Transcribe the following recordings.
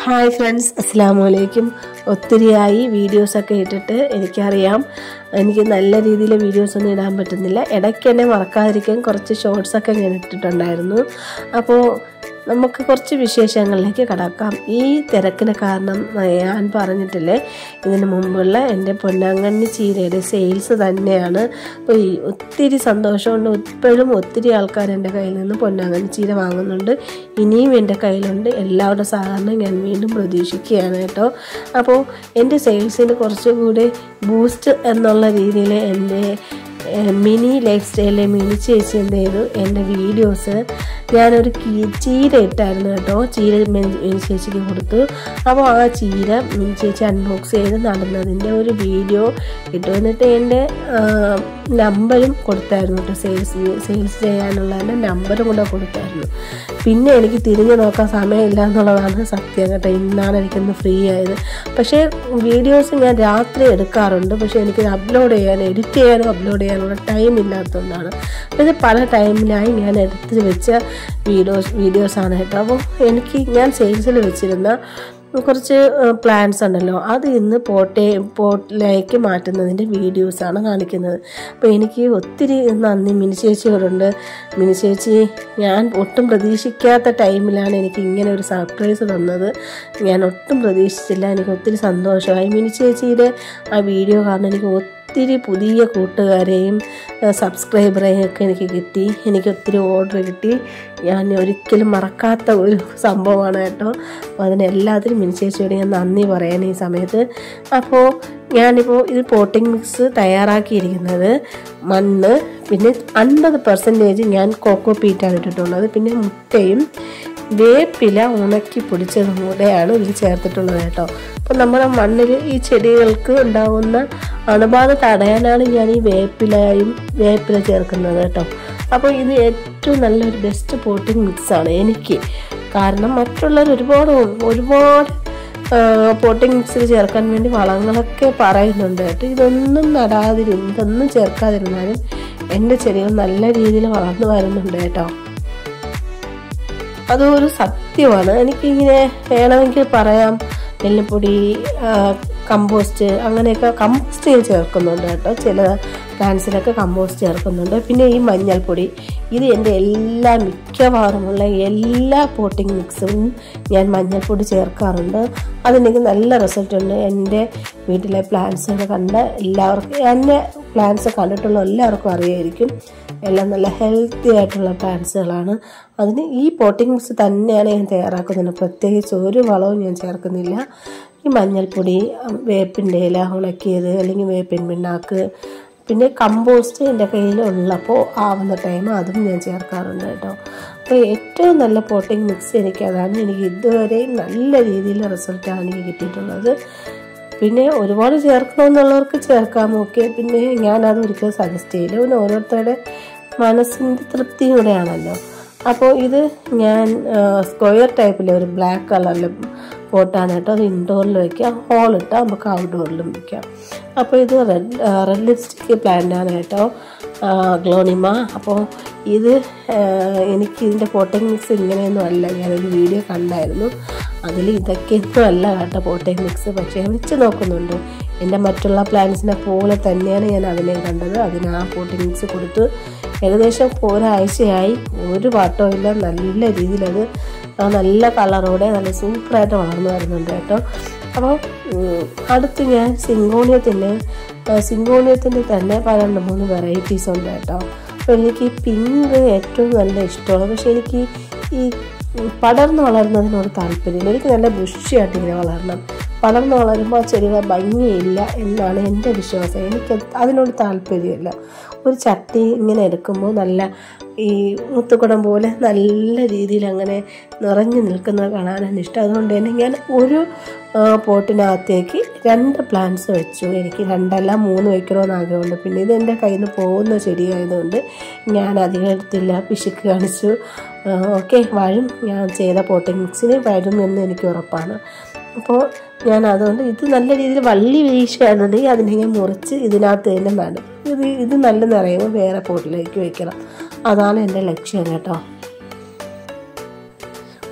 hi friends അസ്സാം വലൈക്കും ഒത്തിരിയായി വീഡിയോസൊക്കെ ഇട്ടിട്ട് എനിക്കറിയാം എനിക്ക് നല്ല രീതിയിൽ വീഡിയോസൊന്നും ഇടാൻ പറ്റുന്നില്ല ഇടയ്ക്ക് എന്നെ മറക്കാതിരിക്കാൻ കുറച്ച് ഷോർട്സൊക്കെ ഞാൻ ഇട്ടിട്ടുണ്ടായിരുന്നു അപ്പോൾ നമുക്ക് കുറച്ച് വിശേഷങ്ങളിലേക്ക് കടക്കാം ഈ തിരക്കിന് കാരണം ഞാൻ പറഞ്ഞിട്ടില്ലേ ഇതിന് മുമ്പുള്ള എൻ്റെ പൊന്നാങ്കണ്ണി ചീരയുടെ സെയിൽസ് തന്നെയാണ് അപ്പോൾ ഈ ഒത്തിരി സന്തോഷമുണ്ട് ഇപ്പോഴും ഒത്തിരി ആൾക്കാർ എൻ്റെ കയ്യിൽ നിന്ന് പൊന്നാങ്കണ്ണി ചീര വാങ്ങുന്നുണ്ട് ഇനിയും എൻ്റെ കയ്യിലുണ്ട് എല്ലാവരുടെ സഹകരണം ഞാൻ വീണ്ടും പ്രതീക്ഷിക്കുകയാണ് കേട്ടോ അപ്പോൾ എൻ്റെ സെയിൽസിന് കുറച്ചുകൂടി ബൂസ്റ്റ് എന്നുള്ള രീതിയിൽ എൻ്റെ മിനി ലൈഫ് സ്റ്റൈലിലെ മിനി ചേച്ചി എന്ത് ചെയ്തു എൻ്റെ വീഡിയോസ് ഞാനൊരു കീ- ചീര ഇട്ടായിരുന്നു കേട്ടോ ചീര മിനി മിനി ചേച്ചിക്ക് കൊടുത്തു അപ്പോൾ ആ ചീര മിനി ചേച്ചി അൺബോക്സ് ചെയ്ത് നടന്നതിൻ്റെ ഒരു വീഡിയോ ഇട്ടു എന്നിട്ട് എൻ്റെ നമ്പരും കൊടുത്തായിരുന്നു കേട്ടോ സെയിൽസ് സെയിൽസ് ചെയ്യാനുള്ള എൻ്റെ നമ്പറും കൂടെ കൊടുത്തായിരുന്നു പിന്നെ എനിക്ക് തിരിഞ്ഞു നോക്കാൻ സമയമില്ല എന്നുള്ളതാണ് സത്യം കേട്ടോ ഇന്നാണ് എനിക്കൊന്ന് ഫ്രീ ആയത് പക്ഷേ വീഡിയോസ് ഞാൻ രാത്രി എടുക്കാറുണ്ട് പക്ഷേ എനിക്ക് അപ്ലോഡ് ചെയ്യാൻ എഡിറ്റ് ചെയ്യാനും അപ്ലോഡ് ചെയ്യാനുള്ള ടൈം ഇല്ലാത്തതുകൊണ്ടാണ് ഇത് പല ടൈമിലായി ഞാൻ എടുത്ത് വെച്ച വീഡിയോസ് വീഡിയോസാണ് കേട്ടോ അപ്പോൾ എനിക്ക് ഞാൻ സെയിൽസിൽ വെച്ചിരുന്ന കുറച്ച് പ്ലാൻസ് ഉണ്ടല്ലോ അത് ഇന്ന് പോട്ടെ പോട്ടിലേക്ക് മാറ്റുന്നതിൻ്റെ വീഡിയോസാണ് കാണിക്കുന്നത് അപ്പോൾ എനിക്ക് ഒത്തിരി നന്ദി മിനി ചേച്ചിയോടുണ്ട് മിനി ചേച്ചി ഞാൻ ഒട്ടും പ്രതീക്ഷിക്കാത്ത ടൈമിലാണ് എനിക്ക് ഇങ്ങനെ ഒരു സർപ്രൈസ് തന്നത് ഞാൻ ഒട്ടും പ്രതീക്ഷിച്ചില്ല എനിക്ക് ഒത്തിരി സന്തോഷമായി മിനി ചേച്ചിയുടെ ആ വീഡിയോ കാരണം എനിക്ക് ഒത്തിരി പുതിയ കൂട്ടുകാരെയും സബ്സ്ക്രൈബറെയും ഒക്കെ എനിക്ക് കിട്ടി എനിക്ക് ഒത്തിരി ഓർഡർ കിട്ടി ഞാൻ ഒരിക്കലും മറക്കാത്ത ഒരു സംഭവമാണ് കേട്ടോ അപ്പോൾ അതിനെല്ലാത്തിനും മിനിച്ചേച്ചിയോട് ഞാൻ നന്ദി പറയാൻ ഈ സമയത്ത് അപ്പോൾ ഞാനിപ്പോൾ ഇത് പോട്ടിംഗ് മിക്സ് തയ്യാറാക്കിയിരിക്കുന്നത് മണ്ണ് പിന്നെ അൻപത് പെർസെൻറ്റേജ് ഞാൻ കോക്കോ പീറ്റാണ് ഇട്ടിട്ടുള്ളത് പിന്നെ മുട്ടയും വേപ്പില ഉണക്കി പൊടിച്ചതും കൂടെയാണ് ഇതിൽ ചേർത്തിട്ടുള്ളത് കേട്ടോ അപ്പം നമ്മുടെ മണ്ണിൽ ഈ ചെടികൾക്ക് ഉണ്ടാകുന്ന അണുബാധ തടയാനാണ് ഞാൻ ഈ വേപ്പിലയും വേപ്പില ചേർക്കുന്നത് കേട്ടോ അപ്പോൾ ഇത് ഏറ്റവും നല്ലൊരു ബെസ്റ്റ് പോട്ടിംഗ് മിക്സാണ് എനിക്ക് കാരണം മറ്റുള്ളവർ ഒരുപാട് ഒരുപാട് പോട്ടിംഗ് മിക്സിൽ ചേർക്കാൻ വേണ്ടി വളങ്ങളൊക്കെ പറയുന്നുണ്ട് കേട്ടോ ഇതൊന്നും നടാതിരുന്ന് ഇതൊന്നും ചേർക്കാതിരുന്നാലും എൻ്റെ ചെടികൾ നല്ല രീതിയിൽ വളർന്നു വരുന്നുണ്ട് കേട്ടോ അതൊരു സത്യമാണ് എനിക്കിങ്ങനെ വേണമെങ്കിൽ പറയാം എല്ലുപൊടി കമ്പോസ്റ്റ് അങ്ങനെയൊക്കെ കമ്പോസ്റ്റ് ഞാൻ ചേർക്കുന്നുണ്ട് കേട്ടോ ചില പ്ലാന്റ്സിലൊക്കെ കമ്പോസ്റ്റ് ചേർക്കുന്നുണ്ട് പിന്നെ ഈ മഞ്ഞൾപ്പൊടി ഇത് എൻ്റെ എല്ലാ മിക്കവാറുമുള്ള എല്ലാ പോട്ടിംഗ് മിക്സും ഞാൻ മഞ്ഞൾപ്പൊടി ചേർക്കാറുണ്ട് അതെനിക്ക് നല്ല റിസൾട്ട് ഉണ്ട് എൻ്റെ വീട്ടിലെ പ്ലാന്റ്സുകൾ കണ്ട എല്ലാവർക്കും എൻ്റെ പ്ലാന്റ്സ് കണ്ടിട്ടുള്ള എല്ലാവർക്കും അറിയായിരിക്കും എല്ലാം നല്ല ഹെൽത്തി ആയിട്ടുള്ള പ്ലാന്റ്സുകളാണ് അതിന് ഈ പോട്ടിംഗ് മിക്സ് തന്നെയാണ് ഞാൻ തയ്യാറാക്കുന്നത് പ്രത്യേകിച്ച് ഒരു വളവും ഞാൻ ചേർക്കുന്നില്ല ഈ മഞ്ഞൾപ്പൊടി വേപ്പിൻ്റെ ഇല ഉണക്കിയത് അല്ലെങ്കിൽ വേപ്പിൻ പിണ്ണാക്ക് പിന്നെ കമ്പോസ്റ്റ് എൻ്റെ കയ്യിൽ ഉള്ളപ്പോൾ ആവുന്ന ടൈം അതും ഞാൻ ചേർക്കാറുണ്ട് കേട്ടോ അപ്പോൾ ഏറ്റവും നല്ല പോട്ടിംഗ് മിക്സ് എനിക്ക് അതാണ് എനിക്ക് ഇതുവരെയും നല്ല രീതിയിൽ റിസൾട്ടാണ് എനിക്ക് കിട്ടിയിട്ടുള്ളത് പിന്നെ ഒരുപാട് ചേർക്കണമെന്നുള്ളവർക്ക് ചേർക്കാം ഓക്കെ പിന്നെ ഞാനത് ഒരിക്കലും സജസ്റ്റ് ചെയ്യില്ല പിന്നെ ഓരോരുത്തരുടെ മനസ്സിൻ്റെ തൃപ്തിയും കൂടെയാണല്ലോ അപ്പോൾ ഇത് ഞാൻ സ്ക്വയർ ടൈപ്പിലെ ഒരു ബ്ലാക്ക് കളറിൽ പോട്ടാണ് കേട്ടോ അത് ഇൻഡോറിൽ വയ്ക്കാം ഹോൾ ഇട്ടാൽ നമുക്ക് ഔട്ട്ഡോറിലും വയ്ക്കാം അപ്പോൾ ഇത് റെഡ് റെഡ് ലിപ്സ്റ്റിക് പ്ലാന്റാണ് കേട്ടോ ഗ്ലോണിമ അപ്പോൾ ഇത് എനിക്ക് ഇതിൻ്റെ പോട്ടിംഗ് മിക്സ് ഇങ്ങനെയൊന്നും അല്ല ഞാനൊരു വീഡിയോ കണ്ടായിരുന്നു അതിൽ ഇതൊക്കെയൊന്നും അല്ല കേട്ടോ പോട്ടിംഗ് മിക്സ് പക്ഷേ വെച്ച് നോക്കുന്നുണ്ട് എൻ്റെ മറ്റുള്ള പ്ലാന്റ്സിനെ പോലെ തന്നെയാണ് ഞാൻ അതിനെ കണ്ടത് അതിന് ആ പോട്ടിംഗ് മിക്സ് കൊടുത്ത് ഏകദേശം ഒരാഴ്ചയായി ഒരു പാട്ടവും ഇല്ല നല്ല രീതിയിലത് നല്ല കളറോടെ നല്ല സൂപ്പറായിട്ട് വളർന്നു വരുന്നുണ്ട് കേട്ടോ അപ്പോൾ അടുത്ത് ഞാൻ സിങ്കോണിയത്തിൻ്റെ സിങ്കോണിയത്തിൻ്റെ തന്നെ പന്ത്രണ്ട് മൂന്ന് വെറൈറ്റീസ് ഉണ്ട് കേട്ടോ അപ്പോൾ എനിക്ക് പിങ്ക് ഏറ്റവും നല്ല ഇഷ്ടമാണ് പക്ഷേ എനിക്ക് ഈ പടർന്ന് വളരുന്നതിനോട് താല്പര്യമില്ല എനിക്ക് നല്ല ബുഷിയായിട്ട് ഇങ്ങനെ വളരണം പടർന്ന് വളരുമ്പോൾ ആ ചെടികൾ ഭംഗിയില്ല എന്നാണ് എൻ്റെ വിശ്വാസം എനിക്ക് അതിനോട് താല്പര്യമില്ല ഒരു ചട്ടി ഇങ്ങനെ എടുക്കുമ്പോൾ നല്ല ഈ മുത്തുക്കുടം പോലെ നല്ല രീതിയിൽ അങ്ങനെ നിറഞ്ഞു നിൽക്കുന്നത് കാണാനാണ് ഇഷ്ടം അതുകൊണ്ട് തന്നെ ഞാൻ ഒരു പോട്ടിനകത്തേക്ക് രണ്ട് പ്ലാന്റ്സ് വെച്ചു എനിക്ക് രണ്ടല്ല മൂന്ന് വയ്ക്കണമെന്ന് ആഗ്രഹമുണ്ട് പിന്നെ ഇത് എൻ്റെ കയ്യിൽ നിന്ന് പോകുന്ന ചെടിയായതുകൊണ്ട് ഞാൻ അധികം എടുത്തില്ല പിശുക്ക് കാണിച്ചു ഓക്കെ വരും ഞാൻ ചെയ്ത പോട്ടിംഗ് മിക്സിന് വരും എന്ന് എനിക്ക് ഉറപ്പാണ് അപ്പോൾ ഞാൻ അതുകൊണ്ട് ഇത് നല്ല രീതിയിൽ വള്ളി വീശുകയാണെന്നുണ്ടെങ്കിൽ അതിനെ ഞാൻ മുറിച്ച് ഇതിനകത്ത് തന്നെ നടും ഇത് ഇത് നല്ല നിറയുമ്പോൾ വേറെ പോട്ടിലേക്ക് വെക്കണം അതാണ് എൻ്റെ ലക്ഷ്യം കേട്ടോ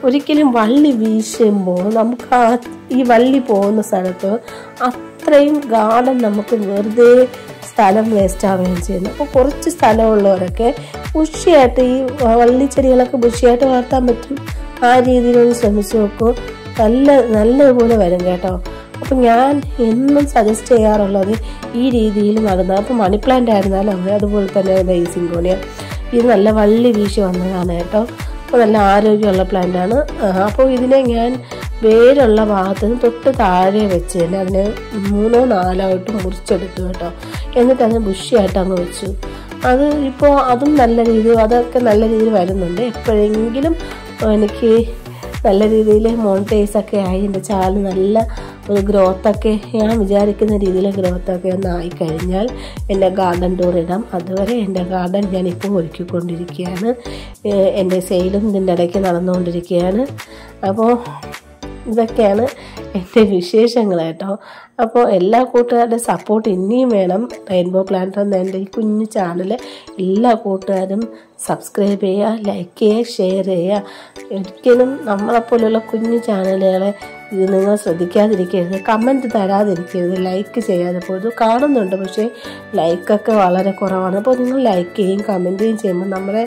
ഒരിക്കലും വള്ളി വീശുമ്പോൾ നമുക്ക് ആ ഈ വള്ളി പോകുന്ന സ്ഥലത്ത് അത്രയും ഗാർഡൻ നമുക്ക് വെറുതെ സ്ഥലം വേസ്റ്റ് ആവുകയും ചെയ്യുന്നു അപ്പോൾ കുറച്ച് സ്ഥലമുള്ളവരൊക്കെ ബുഷിയായിട്ട് ഈ വള്ളിച്ചെടികളൊക്കെ ബുഷിയായിട്ട് വളർത്താൻ പറ്റും ആ രീതിയിലൊന്ന് ശ്രമിച്ചു നോക്കൂ നല്ല നല്ലതുപോലെ വരും കേട്ടോ അപ്പം ഞാൻ എന്നും സജസ്റ്റ് ചെയ്യാറുള്ളത് ഈ രീതിയിൽ നടുന്നത് അപ്പോൾ മണി പ്ലാന്റ് ആയിരുന്നാലും അങ്ങനെ അതുപോലെ തന്നെ ഈ സിങ്കോണിയ ഇത് നല്ല വള്ളി വീശി വന്നതാണ് കേട്ടോ അപ്പോൾ നല്ല ആരോഗ്യമുള്ള പ്ലാന്റാണ് അപ്പോൾ ഇതിനെ ഞാൻ വേരുള്ള ഭാഗത്ത് നിന്ന് തൊട്ട് താഴെ വെച്ച് തന്നെ അതിനെ മൂന്നോ നാലോ ആയിട്ട് മുറിച്ചെടുത്തു കേട്ടോ എന്നിട്ട് അതിനെ ബുഷിയായിട്ട് അങ്ങ് വെച്ചു അത് ഇപ്പോൾ അതും നല്ല രീതിയിൽ അതൊക്കെ നല്ല രീതിയിൽ വരുന്നുണ്ട് എപ്പോഴെങ്കിലും എനിക്ക് നല്ല രീതിയിൽ മോണിറ്റൈസ് ഒക്കെ ആയി എൻ്റെ ചാനൽ നല്ല ഒരു ഗ്രോത്തൊക്കെ ഞാൻ വിചാരിക്കുന്ന രീതിയിൽ ഗ്രോത്തൊക്കെ ഒന്ന് ആയിക്കഴിഞ്ഞാൽ എൻ്റെ ഗാർഡൻ ടൂർ ഇടാം അതുവരെ എൻ്റെ ഗാർഡൻ ഞാനിപ്പോൾ ഒരുക്കിക്കൊണ്ടിരിക്കുകയാണ് ഏഹ് എൻ്റെ സെയിലും ഇതിൻ്റെ ഇടയ്ക്ക് നടന്നുകൊണ്ടിരിക്കുകയാണ് അപ്പോൾ ഇതൊക്കെയാണ് എൻ്റെ വിശേഷങ്ങൾ കേട്ടോ അപ്പോൾ എല്ലാ കൂട്ടുകാരുടെ സപ്പോർട്ട് ഇനിയും വേണം റെയിൻബോ പ്ലാന്റ് എന്ന എൻ്റെ ഈ കുഞ്ഞു ചാനൽ എല്ലാ കൂട്ടുകാരും സബ്സ്ക്രൈബ് ചെയ്യുക ലൈക്ക് ചെയ്യുക ഷെയർ ചെയ്യുക ഒരിക്കലും നമ്മളെപ്പോലുള്ള കുഞ്ഞു ചാനലുകളെ ഇത് നിങ്ങൾ ശ്രദ്ധിക്കാതിരിക്കരുത് കമൻറ്റ് തരാതിരിക്കരുത് ലൈക്ക് ചെയ്യാതെ പോലും കാണുന്നുണ്ട് പക്ഷേ ലൈക്കൊക്കെ വളരെ കുറവാണ് അപ്പോൾ നിങ്ങൾ ലൈക്ക് ചെയ്യും കമൻറ്റ് ചെയ്യും ചെയ്യുമ്പോൾ നമ്മുടെ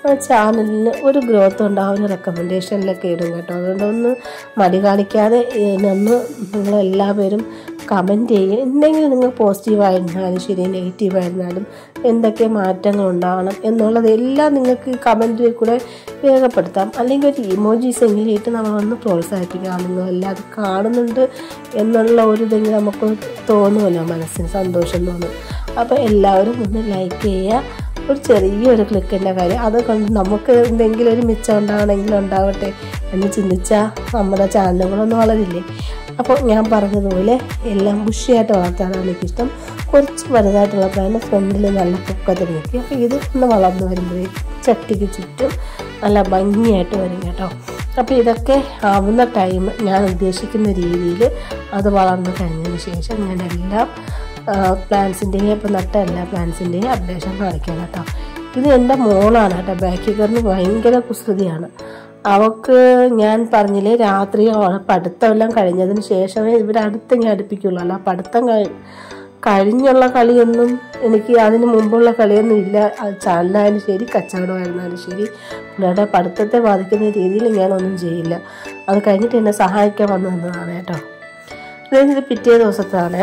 ചാനലിന് ഒരു ഗ്രോത്ത് ഉണ്ടാവും റെക്കമെൻഡേഷനിലൊക്കെ ഇടും കേട്ടോ അതുകൊണ്ട് ഒന്ന് മടി കാണിക്കാതെ ഇതിനൊന്ന് നിങ്ങളെല്ലാവരും കമൻറ്റ് ചെയ്യുക എന്തെങ്കിലും നിങ്ങൾ പോസിറ്റീവായിരുന്നാലും ശരി നെഗറ്റീവായിരുന്നാലും എന്തൊക്കെ മാറ്റങ്ങൾ ഉണ്ടാവണം എന്നുള്ളത് എല്ലാം നിങ്ങൾക്ക് കമൻറ്റിൽ കൂടെ രേഖപ്പെടുത്താം അല്ലെങ്കിൽ ഒരു ഇമോജീസ് എങ്കിലും ഇട്ട് നമ്മളൊന്ന് പ്രോത്സാഹിപ്പിക്കാം നിങ്ങളെല്ലാം അത് കാണുന്നുണ്ട് എന്നുള്ള ഒരു ഇതെങ്കിലും നമുക്ക് തോന്നുമല്ലോ മനസ്സിന് സന്തോഷം തോന്നും അപ്പോൾ എല്ലാവരും ഒന്ന് ലൈക്ക് ചെയ്യുക ഒരു ചെറിയൊരു ക്ലിക്കിൻ്റെ കാര്യം അത് കൊണ്ട് നമുക്ക് എന്തെങ്കിലും ഒരു മിച്ചം ഉണ്ടാവണമെങ്കിലും ഉണ്ടാവട്ടെ എന്ന് ചിന്തിച്ചാൽ നമ്മുടെ ചാനലുകളൊന്നും വളരില്ലേ അപ്പോൾ ഞാൻ പറഞ്ഞതുപോലെ എല്ലാം ബുഷിയായിട്ട് വളർത്താനാണ് എനിക്കിഷ്ടം കുറച്ച് വലുതായിട്ടുള്ള പ്ലാന്റ് ഫ്രണ്ടിൽ നല്ല പൊക്കത്തിൽ നിൽക്കി അപ്പോൾ ഇത് ഒന്ന് വളർന്നു വരുമ്പോഴേ ചട്ടിക്ക് ചുറ്റും നല്ല ഭംഗിയായിട്ട് വരും കേട്ടോ അപ്പോൾ ഇതൊക്കെ ആവുന്ന ടൈം ഞാൻ ഉദ്ദേശിക്കുന്ന രീതിയിൽ അത് വളർന്നു കഴിഞ്ഞതിന് ശേഷം ഞാൻ എല്ലാം പ്ലാന്റ്സിൻ്റെയും ഇപ്പോൾ നട്ട എല്ലാ പ്ലാന്റ്സിൻ്റെയും അപ്ഡേഷൻ കാണിക്കാം കേട്ടോ ഇത് എൻ്റെ മോളാണ് കേട്ടോ ബാക്കിൽ കിടന്ന് ഭയങ്കര കുസൃതിയാണ് അവൾക്ക് ഞാൻ പറഞ്ഞില്ലേ രാത്രി അവളെ പഠിത്തമെല്ലാം കഴിഞ്ഞതിന് ശേഷമേ ഇവിടെ അടുത്ത് ഞാൻ അടുപ്പിക്കുള്ളൂ അല്ല പഠിത്തം കഴി കഴിഞ്ഞുള്ള കളിയൊന്നും എനിക്ക് അതിന് മുമ്പുള്ള കളിയൊന്നും ഇല്ല അത് ചാനലായാലും ശരി കച്ചവടമായിരുന്നാലും ശരി പിള്ളേരുടെ പഠിത്തത്തെ ബാധിക്കുന്ന രീതിയിൽ ഞാനൊന്നും ചെയ്യില്ല അത് കഴിഞ്ഞിട്ട് എന്നെ സഹായിക്കാൻ വന്നു നിന്നതാണ് കേട്ടോ ഇത് പിറ്റേ ദിവസത്താണ്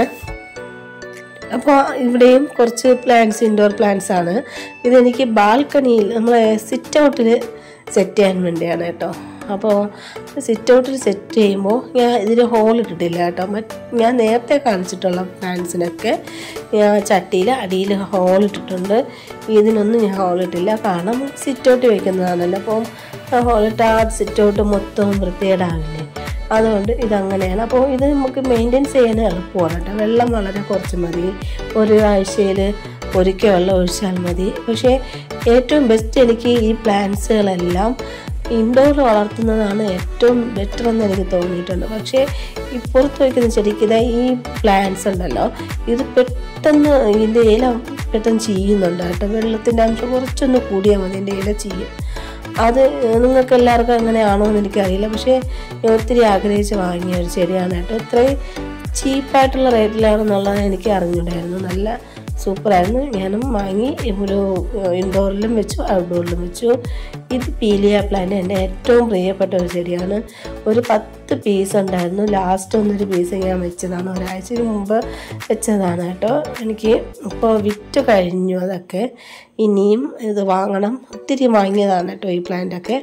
അപ്പോൾ ഇവിടെയും കുറച്ച് പ്ലാന്റ്സ് ഇൻഡോർ പ്ലാന്റ്സ് ആണ് ഇതെനിക്ക് ബാൽക്കണിയിൽ നമ്മളെ സിറ്റ് ഔട്ടിൽ സെറ്റ് ചെയ്യാൻ വേണ്ടിയാണ് കേട്ടോ അപ്പോൾ സിറ്റ് ഔട്ടിൽ സെറ്റ് ചെയ്യുമ്പോൾ ഞാൻ ഇതിൽ ഹോൾ ഇട്ടിട്ടില്ല കേട്ടോ മറ്റ് ഞാൻ നേരത്തെ കാണിച്ചിട്ടുള്ള പ്ലാന്റ്സിനൊക്കെ ഞാൻ ചട്ടിയിൽ അടിയിൽ ഹോൾ ഇട്ടിട്ടുണ്ട് ഇതിനൊന്നും ഞാൻ ഹോൾ ഇട്ടില്ല കാരണം സിറ്റ് ഔട്ട് വെക്കുന്നതാണല്ലോ അപ്പം ഹോളിട്ട് ആ സിറ്റ് ഔട്ട് മൊത്തം വൃത്തികേടാവില്ലേ അതുകൊണ്ട് ഇതങ്ങനെയാണ് അപ്പോൾ ഇത് നമുക്ക് മെയിൻറ്റെയിൻസ് ചെയ്യാൻ എളുപ്പമാണ് കേട്ടോ വെള്ളം വളരെ കുറച്ച് മതി ഒരു ആഴ്ചയിൽ ഒരിക്കൽ വെള്ളം ഒഴിച്ചാൽ മതി പക്ഷേ ഏറ്റവും ബെസ്റ്റ് എനിക്ക് ഈ പ്ലാന്റ്സുകളെല്ലാം ഇൻഡോർ വളർത്തുന്നതാണ് ഏറ്റവും ബെറ്റർ എന്ന് എനിക്ക് തോന്നിയിട്ടുണ്ട് പക്ഷേ ഈ പുറത്ത് വയ്ക്കുന്ന ചെടിക്ക് ഇതാ ഈ പ്ലാന്റ്സ് ഉണ്ടല്ലോ ഇത് പെട്ടെന്ന് ഇതിൻ്റെ ഇല പെട്ടെന്ന് ചീയുന്നുണ്ട് കേട്ടോ വെള്ളത്തിൻ്റെ അംശം കുറച്ചൊന്ന് കൂടിയാൽ മതി എൻ്റെ ഇല ചെയ്യും അത് നിങ്ങൾക്ക് എല്ലാവർക്കും അങ്ങനെയാണോ എന്ന് എനിക്കറിയില്ല പക്ഷേ ഞാൻ ഒത്തിരി ആഗ്രഹിച്ച് വാങ്ങിയ ഒരു ചെടിയാണ് കേട്ടോ ഇത്രയും ചീപ്പായിട്ടുള്ള റേറ്റിലാണെന്നുള്ളത് എനിക്ക് അറിഞ്ഞിട്ടായിരുന്നു നല്ല സൂപ്പറായിരുന്നു ഞാനും വാങ്ങി ഒരു ഇൻഡോറിലും വെച്ചു ഔട്ട്ഡോറിലും വെച്ചു ഇത് പീലിയ പ്ലാന്റ് എൻ്റെ ഏറ്റവും പ്രിയപ്പെട്ട ഒരു ചെടിയാണ് ഒരു പത്ത് പീസ് ഉണ്ടായിരുന്നു ലാസ്റ്റ് ഒന്നൊരു പീസ് ഞാൻ വെച്ചതാണ് ഒരാഴ്ചക്ക് മുമ്പ് വെച്ചതാണ് കേട്ടോ എനിക്ക് ഇപ്പോൾ വിറ്റ് കഴിഞ്ഞു അതൊക്കെ ഇനിയും ഇത് വാങ്ങണം ഒത്തിരി വാങ്ങിയതാണ് കേട്ടോ ഈ പ്ലാന്റൊക്കെ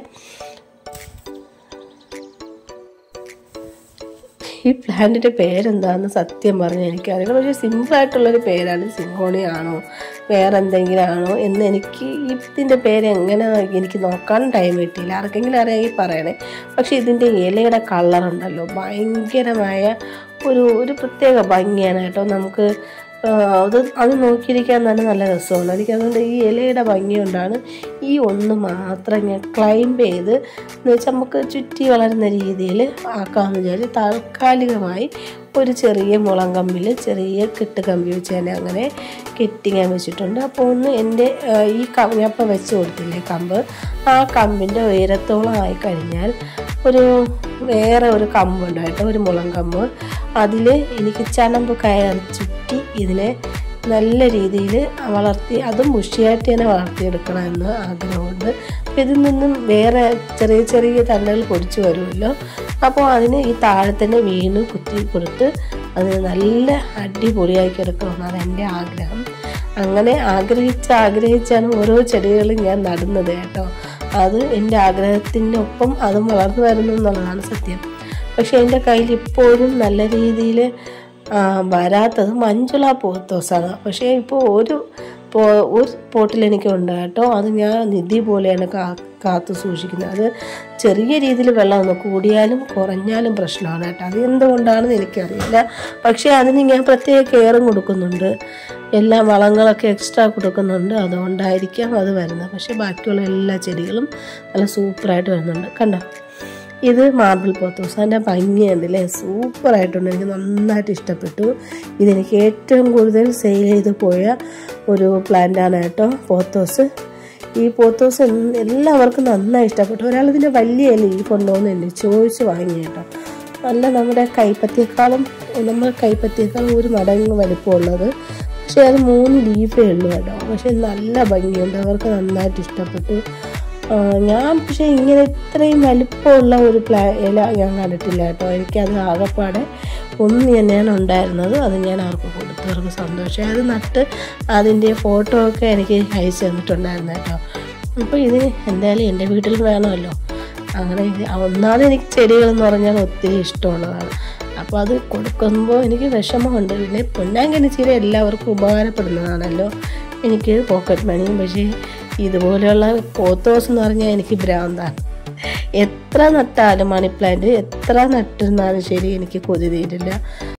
ഈ പ്ലാന്റിൻ്റെ പേരെന്താണെന്ന് സത്യം പറഞ്ഞാൽ എനിക്കറിയില്ല പക്ഷേ സിമ്പിളായിട്ടുള്ളൊരു പേരാണ് സിങ്കോണിയാണോ വേറെ എന്തെങ്കിലും ആണോ എന്ന് എനിക്ക് ഇതിൻ്റെ പേര് എങ്ങനെ എനിക്ക് നോക്കാനും ടൈം കിട്ടിയില്ല ആർക്കെങ്കിലും അറിയാമെങ്കിൽ പറയണേ പക്ഷേ ഇതിൻ്റെ ഇലയുടെ കളറുണ്ടല്ലോ ഭയങ്കരമായ ഒരു ഒരു പ്രത്യേക ഭംഗിയാണ് കേട്ടോ നമുക്ക് അത് അത് നോക്കിയിരിക്കാൻ തന്നെ നല്ല രസമാണ് എനിക്ക് അതുകൊണ്ട് ഈ ഇലയുടെ ഭംഗി കൊണ്ടാണ് ഈ ഒന്ന് മാത്രം ഞാൻ ക്ലൈംബ് ചെയ്ത് എന്ന് വെച്ചാൽ നമുക്ക് ചുറ്റി വളരുന്ന രീതിയിൽ ആക്കാമെന്ന് വിചാരിച്ച് താൽക്കാലികമായി ഒരു ചെറിയ മുളം കമ്പിൽ ചെറിയ കെട്ട് കമ്പി വെച്ച് തന്നെ അങ്ങനെ കെട്ടി ഞാൻ വെച്ചിട്ടുണ്ട് അപ്പോൾ ഒന്ന് എൻ്റെ ഈ കം ഞാൻ ഇപ്പോൾ വെച്ച് കൊടുത്തില്ലേ കമ്പ് ആ കമ്പിൻ്റെ ഉയരത്തോളം ആയി കഴിഞ്ഞാൽ ഒരു വേറെ ഒരു കമ്പുണ്ട് കേട്ടോ ഒരു മുളം കമ്പ് അതിൽ എനിക്ക് ചണമ്പ് കയറി ചുറ്റി ഇതിനെ നല്ല രീതിയിൽ വളർത്തി അതും ബുഷിയായിട്ട് തന്നെ വളർത്തിയെടുക്കണമെന്ന് ആഗ്രഹമുണ്ട് അപ്പം ഇതിൽ നിന്നും വേറെ ചെറിയ ചെറിയ തണ്ടുകൾ പൊടിച്ചു വരുമല്ലോ അപ്പോൾ അതിന് ഈ താഴെ തന്നെ വീണ് കുത്തി കൊടുത്ത് അതിന് നല്ല അടിപൊളിയാക്കി എടുക്കണമെന്നാണ് എൻ്റെ ആഗ്രഹം അങ്ങനെ ആഗ്രഹിച്ച് ആഗ്രഹിച്ചാണ് ഓരോ ചെടികളും ഞാൻ നടുന്നത് കേട്ടോ അത് എൻ്റെ ആഗ്രഹത്തിനൊപ്പം അതും വളർന്നു വരുന്നു എന്നുള്ളതാണ് സത്യം പക്ഷെ എൻ്റെ കയ്യിൽ ഇപ്പോഴും നല്ല രീതിയിൽ വരാത്തത് മഞ്ജുള പോത്തോസാണ് പക്ഷേ ഇപ്പോൾ ഒരു പോ ഒരു പോട്ടിൽ എനിക്കുണ്ട് കേട്ടോ അത് ഞാൻ നിധി പോലെയാണ് കാ കാത്തു സൂക്ഷിക്കുന്നത് അത് ചെറിയ രീതിയിൽ വെള്ളം ഒന്ന് കൂടിയാലും കുറഞ്ഞാലും പ്രശ്നമാണ് കേട്ടോ അത് എന്തുകൊണ്ടാണെന്ന് എനിക്കറിയില്ല പക്ഷേ അതിന് ഞാൻ പ്രത്യേക കെയറും കൊടുക്കുന്നുണ്ട് എല്ലാ വളങ്ങളൊക്കെ എക്സ്ട്രാ കൊടുക്കുന്നുണ്ട് അതുകൊണ്ടായിരിക്കാം അത് വരുന്നത് പക്ഷേ ബാക്കിയുള്ള എല്ലാ ചെടികളും നല്ല സൂപ്പറായിട്ട് വരുന്നുണ്ട് കണ്ടോ ഇത് മാർബിൾ പോത്തോസ് അതിൻ്റെ ഭംഗി കണ്ടില്ലേ സൂപ്പറായിട്ടുണ്ട് എനിക്ക് നന്നായിട്ട് ഇഷ്ടപ്പെട്ടു ഇതെനിക്ക് ഏറ്റവും കൂടുതൽ സെയിൽ ചെയ്ത് പോയ ഒരു പ്ലാന്റാണ് കേട്ടോ പോത്തോസ് ഈ പോത്തോസ് എന്ന് എല്ലാവർക്കും നന്നായി ഇഷ്ടപ്പെട്ടു ഒരാളിതിൻ്റെ വലിയ ലീഫ് ഉണ്ടോയെന്ന് എന്നെ ചോദിച്ച് വാങ്ങി കേട്ടോ നല്ല നമ്മുടെ കൈപ്പത്തിയേക്കാളും നമ്മുടെ കൈപ്പത്തിയേക്കാളും ഒരു മടങ്ങ് വലിപ്പമുള്ളത് പക്ഷേ അത് മൂന്ന് ലീഫേ ഉള്ളൂ കേട്ടോ പക്ഷെ നല്ല ഭംഗിയുണ്ട് അവർക്ക് നന്നായിട്ട് ഇഷ്ടപ്പെട്ടു ആ, ഞാൻ പക്ഷേ ഇങ്ങനെ ഇത്രയും വലിപ്പമുള്ള ഒരു പ്ലാ ഇല ഞാൻ കണ്ടിട്ടില്ല കേട്ടോ എനിക്കത് ആകെപ്പാടെ ഒന്ന് തന്നെയാണ് ഉണ്ടായിരുന്നത് അത് ഞാൻ അവർക്ക് കൊടുത്തു അവർക്ക് സന്തോഷം അത് നട്ട് അതിൻ്റെ ഫോട്ടോ ഒക്കെ എനിക്ക് അയച്ചു തന്നിട്ടുണ്ടായിരുന്നു കേട്ടോ അപ്പോൾ ഇത് എന്തായാലും എൻ്റെ വീട്ടിൽ വേണമല്ലോ അങ്ങനെ ഇത് ഒന്നാമത് എനിക്ക് ചെടികൾ എന്ന് പറഞ്ഞാൽ ഒത്തിരി ഇഷ്ടമുള്ളതാണ് അപ്പോൾ അത് കൊടുക്കുമ്പോൾ എനിക്ക് വിഷമമുണ്ട് പിന്നെ പൊന്നാങ്കനി ചീര എല്ലാവർക്കും ഉപകാരപ്പെടുന്നതാണല്ലോ എനിക്ക് പോക്കറ്റ് മണിയും പക്ഷേ ഇതുപോലെയുള്ള പോത്തോസ് എന്ന് പറഞ്ഞാൽ എനിക്ക് ഭ്രാന്താണ് എത്ര നട്ടാലും മണി പ്ലാന്റ് എത്ര നട്ടിരുന്നാലും ശരി എനിക്ക് കൊതി തീരില്ല